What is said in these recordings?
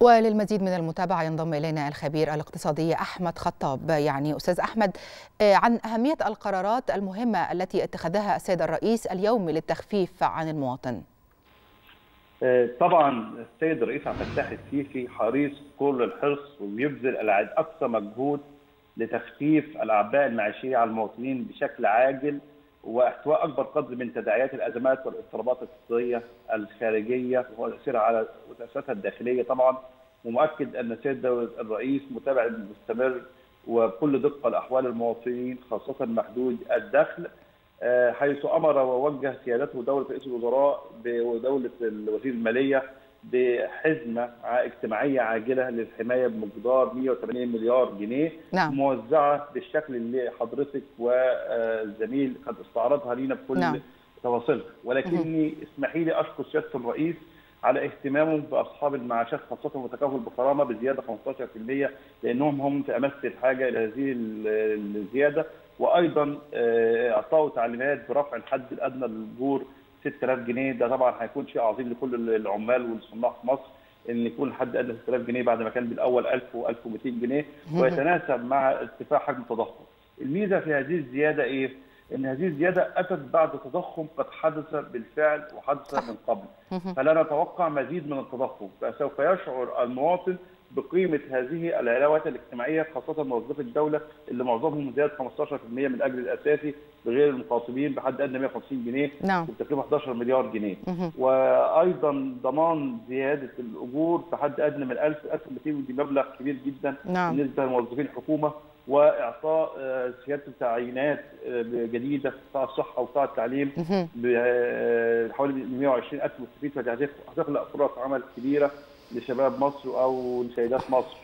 وللمزيد من المتابعة ينضم إلينا الخبير الاقتصادي أحمد خطاب يعني أستاذ أحمد عن أهمية القرارات المهمة التي اتخذها السيد الرئيس اليوم للتخفيف عن المواطن طبعا السيد الرئيس عبد الفتاح السيسي حريص كل الحرص وبيبذل اقصى مجهود لتخفيف الاعباء المعيشيه على المواطنين بشكل عاجل واحتواء اكبر قدر من تداعيات الازمات والاضطرابات الاقتصاديه الخارجيه وتاثيرها على وتاثيراتها الداخليه طبعا ومؤكد ان السيد الرئيس متابع مستمر وبكل دقه لاحوال المواطنين خاصه محدود الدخل حيث امر ووجه سيادته دوله رئيس الوزراء ودوله وزير الماليه بحزمه اجتماعيه عاجله للحمايه بمقدار 180 مليار جنيه نعم. موزعه بالشكل اللي حضرتك والزميل قد استعرضها لينا بكل نعم. تفاصيلها ولكني اسمحي لي اشكر سياده الرئيس على اهتمامه باصحاب المعاشات خاصه وتكافل بكرامه بزياده 15% لانهم هم في امس الحاجه الى هذه الزياده وايضا اعطوا تعليمات برفع الحد الادنى للاجور 6000 جنيه ده طبعا هيكون شيء عظيم لكل العمال والصناع في مصر ان يكون الحد الادنى 6000 جنيه بعد ما كان بالاول 1000 و1200 جنيه ويتناسب مع ارتفاع حجم التضخم. الميزه في هذه الزياده ايه؟ ان هذه الزياده اتت بعد تضخم قد حدث بالفعل وحدث من قبل. فلا نتوقع مزيد من التضخم فسوف يشعر المواطن بقيمه هذه العلاوات الاجتماعيه خاصه موظفي الدوله اللي معظمهم زياده 15% من الاجر الاساسي بغير المقاطبين بحد ادنى 150 جنيه نعم. وبتكلفه 11 مليار جنيه مه. وايضا ضمان زياده الاجور بحد ادنى من 1000 1200 ودي مبلغ كبير جدا نعم. بالنسبه لموظفين الحكومه واعطاء سياده تعيينات جديده في قطاع الصحه وقطاع التعليم مه. بحوالي 120000 مستفيد فهتخلق فرص عمل كبيره لشباب مصر او لسيدات مصر.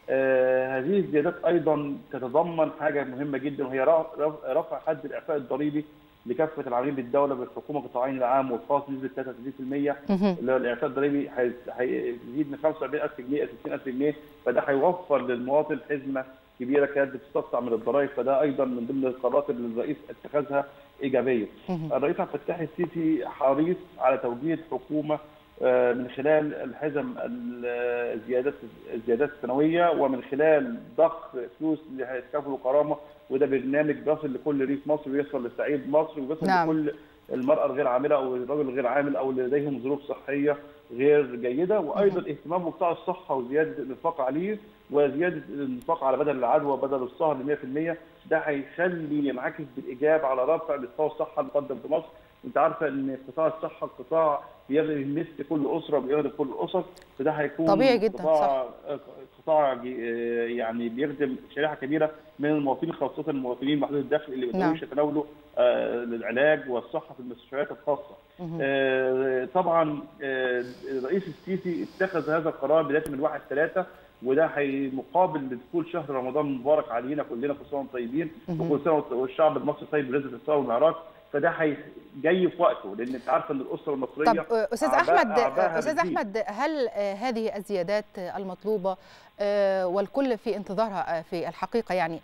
آه هذه الزيادات ايضا تتضمن حاجه مهمه جدا وهي رفع حد الاعفاء الضريبي لكافه العاملين بالدوله بالحكومه قطاعين العام والخاص بنسبه 33% اللي هو الاعفاء الضريبي هيزيد من 45000 جنيه الى 60000 جنيه فده هيوفر للمواطن حزمه كبيره كانت بتستقطع من الضرائب فده ايضا من ضمن القرارات اللي الرئيس اتخذها ايجابيه. الرئيس عبد الفتاح السيسي حريص على توجيه الحكومه من خلال الحزم الزيادات الزيادات السنويه ومن خلال ضخ فلوس لتكافل وكرامه وده برنامج بيصل لكل ريف مصر ويصل لسعيد مصر ويصل نعم. لكل المراه الغير عامله او الرجل الغير عامل او اللي لديهم ظروف صحيه غير جيده وايضا اهتمام بقطاع الصحه وزياده الانفاق عليه وزياده الانفاق على بدل العدوى وبدل السهر ل 100% ده هيخلي ينعكس بالايجاب على رفع مستوى الصحه المقدم في مصر انت عارفه ان قطاع الصحه قطاع بيخدم مثل كل اسره بيخدم كل الاسر فده هيكون طبيعي جدا قطاع صح. قطاع يعني بيخدم شريحه كبيره من المواطنين خاصه المواطنين محدود الدخل اللي ما بيقدروش يتناولوا العلاج والصحه في المستشفيات الخاصه. آه طبعا آه الرئيس السيسي اتخذ هذا القرار بدايه من 1 3 وده هيمقابل لدخول شهر رمضان المبارك علينا كلنا كل سنه طيبين وكل سنه والشعب المصري طيب برزق الاسراء والمعراج فده هي جاي في وقته لان انت عارفه ان الاسره المصريه طب استاذ احمد استاذ احمد هل هذه الزيادات المطلوبه والكل في انتظارها في الحقيقه يعني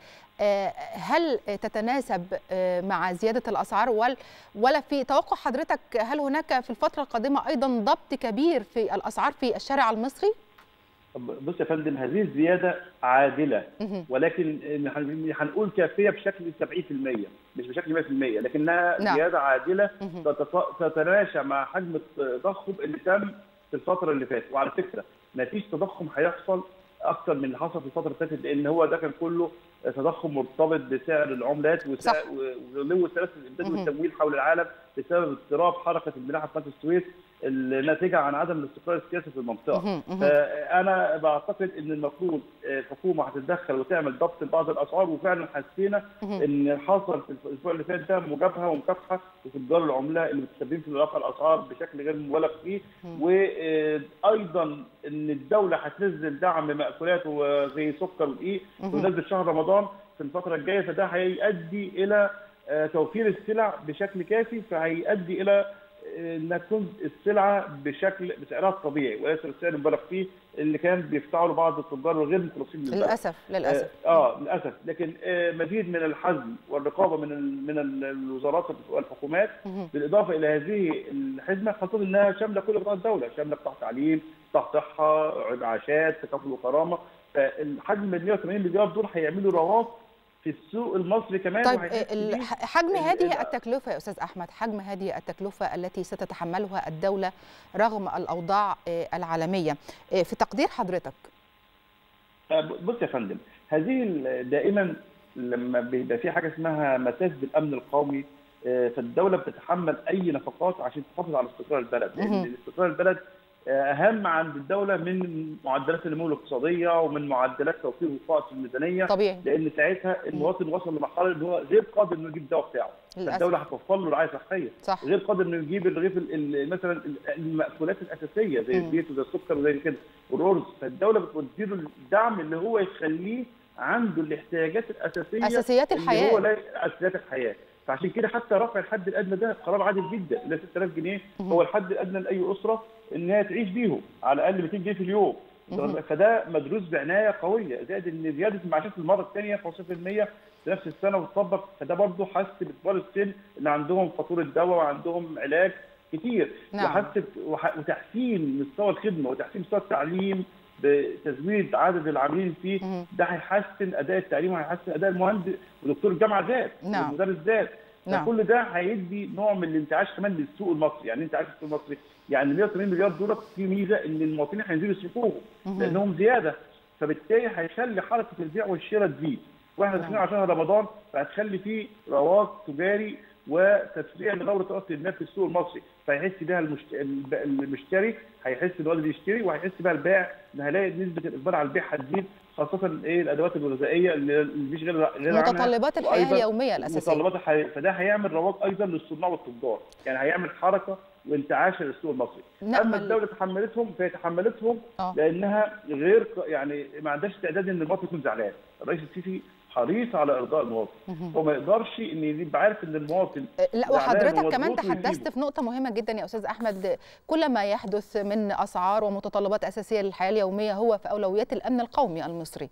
هل تتناسب مع زياده الاسعار ولا في توقع حضرتك هل هناك في الفتره القادمه ايضا ضبط كبير في الاسعار في الشارع المصري؟ بص يا فندم هذه الزياده عادله ولكن هنقول كافيه بشكل 70% مش بشكل 100% لكنها نعم. زياده عادله تتماشى مع حجم التضخم اللي تم في الفتره اللي فاتت وعلى فكره ما فيش تضخم هيحصل اكثر من اللي حصل في الفتره اللي فاتت لان هو ده كان كله تضخم مرتبط بسعر العملات وغلو سلاسل الامداد والتمويل حول العالم بسبب اضطراب حركه الملاحه في قناه السويس الناتجه عن عدم الاستقرار السياسي في المنطقه. فانا بعتقد ان المفروض الحكومه هتتدخل وتعمل ضبط لبعض الاسعار وفعلا حسينا ان حصل في الاسبوع اللي فات ده مجابهه ومكافحه وتجار العمله اللي متسببين في رفع الاسعار بشكل غير مبالغ فيه وايضا ان الدوله هتنزل دعم مأكولات زي سكر ودقيق بمناسبه شهر رمضان في الفتره الجايه فده هيؤدي الى توفير السلع بشكل كافي فهيؤدي الى انها تكون السلعه بشكل بسعرها الطبيعي وليس السعر المبالغ فيه اللي كان بيفتعله بعض التجار الغير مخلصين للبلد. للاسف للاسف اه, آه للاسف لكن آه مزيد من الحزم والرقابه من ال من ال الوزارات والحكومات مهم. بالاضافه الى هذه الحزمه خاصه انها شامله كل قطاع الدوله شامله قطاع تعليم قطاع صحه معاشات تكافل وكرامه فالحجم ال 180 مليار دول هيعملوا رواق في السوق المصري كمان طيب وهيحس ال- بيه ح- حجم ال- هذه ال- التكلفة يا أستاذ أحمد حجم هذه التكلفة التي ستتحملها الدولة رغم الأوضاع آه، العالمية آه، في تقدير حضرتك آه، بص يا فندم هذه ال- دائما لما بيبقى في حاجه اسمها مساس بالامن القومي آه، فالدوله بتتحمل اي نفقات عشان تحافظ على استقرار البلد مهم. لان استقرار البلد آه، اهم عند الدوله من معدلات النمو الاقتصاديه ومن معدلات توفير وقائع في الميزانيه طبيعي لان ساعتها المواطن وصل لمرحله ان هو غير قادر انه يجيب الدواء بتاعه للأسف الدوله هتوفر له رعايه صحيه صح غير قادر انه يجيب الرغيف ال- ال- مثلا ال- المأكولات الاساسيه زي مم. الزيت وزي السكر وزي كده والرز فالدوله بتودي له الدعم اللي هو يخليه عنده الاحتياجات الاساسيه أساسيات اللي هو الحياة لا اساسيات الحياه فعشان كده حتى رفع الحد الادنى ده قرار عادل جدا اللي 6000 جنيه مهم. هو الحد الادنى لاي اسره ان هي تعيش بيهم على الاقل 200 جنيه في اليوم مهم. فده مدروس بعنايه قويه زائد ان زياده المعاشات المره الثانيه 15% في نفس السنه وتطبق فده برضه حس بكبار السن اللي عندهم فاتوره دواء وعندهم علاج كتير نعم. وحس وح- وتحسين مستوى الخدمه وتحسين مستوى التعليم بتزويد عدد العاملين فيه مهم. ده هيحسن اداء التعليم وهيحسن اداء المهندس ودكتور الجامعه ذات نعم. والمدرس ذات نعم. فكل ده هيدي نوع من الانتعاش كمان للسوق المصري يعني انت عارف السوق المصري يعني 180 مليار دولار في ميزه ان المواطنين هينزلوا يصرفوهم مهم. لانهم زياده فبالتالي هيخلي حركه البيع والشراء تزيد واحنا نعم. داخلين عشان رمضان فهتخلي فيه رواق تجاري وتسريع لدوره راس المال في السوق المصري فهيحس بها المشت... الب- المشتري هيحس ان هو اللي بيشتري وهيحس بها البائع ان هيلاقي نسبه الاقبال على البيع هتزيد خاصه ايه الادوات الغذائيه اللي اللي مفيش غير غير عنها متطلبات الحياة وأيضاً اليومية الأساسية متطلبات الحياه فده هيعمل رواق ايضا للصناع والتجار يعني هيعمل حركه وانتعاش للسوق المصري اما نأمل الدوله تحملتهم فهي تحملتهم آه. لانها غير ق- يعني ما عندهاش استعداد ان المواطن يكون زعلان الرئيس السيسي حريص على ارضاء المواطن مهم. هو ما يقدرش ان يبقى عارف ان المواطن لا زعلان وحضرتك ومضغوط كمان ويسيبه. تحدثت في نقطة مهمة جدا يا أستاذ أحمد كل ما يحدث من أسعار ومتطلبات أساسية للحياة اليومية هو في أولويات الأمن القومي المصري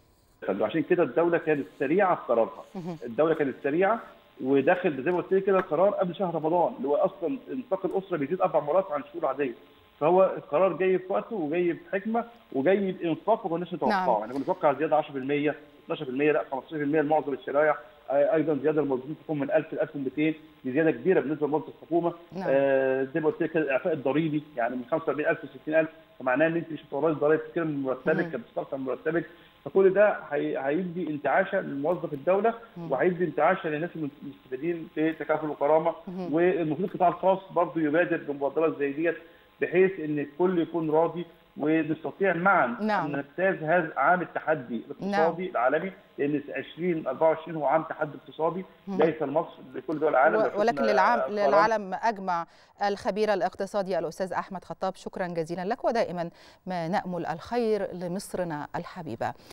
عشان كده الدوله كانت سريعه في قرارها مهم. الدوله كانت سريعه وداخل زي ما قلت لك كده قرار قبل شهر رمضان اللي هو اصلا انفاق الاسره بيزيد اربع مرات عن الشهور العاديه فهو القرار جاي في وقته وجاي بحكمه وجاي بانفاق ما كناش نتوقعه نعم. يعني كنا نتوقع زياده 10% 12% لا 15% لمعظم الشرائح آه، ايضا زياده الموظفين تكون من 1000 ل 1200 دي زياده كبيره بالنسبه لموظف الحكومه نعم. آه زي ما قلت لك كده الاعفاء الضريبي يعني من 45000 ل 60000 فمعناه ان انت مش هتورثي ضرائب كتير من مرتبك مهم. كانت بتستخدم من مرتبك فكل ده هي- هيدي انتعاشه لموظف الدوله مم. وهيدي انتعاشه للناس المستفيدين في تكافل وكرامه مهم. والمفروض القطاع الخاص برضه يبادر بمبادرات زي ديت بحيث ان الكل يكون راضي ونستطيع معا نعم. ان نجتاز هذا عام التحدي الاقتصادي العالمي لان 2024 هو عام تحدي اقتصادي مم. ليس لمصر لكل دول العالم لو و- ولكن شفنا للعام قرار للعالم أجمع الخبير الاقتصادي الأستاذ أحمد خطاب شكرا جزيلا لك ودائما ما نأمل الخير لمصرنا الحبيبة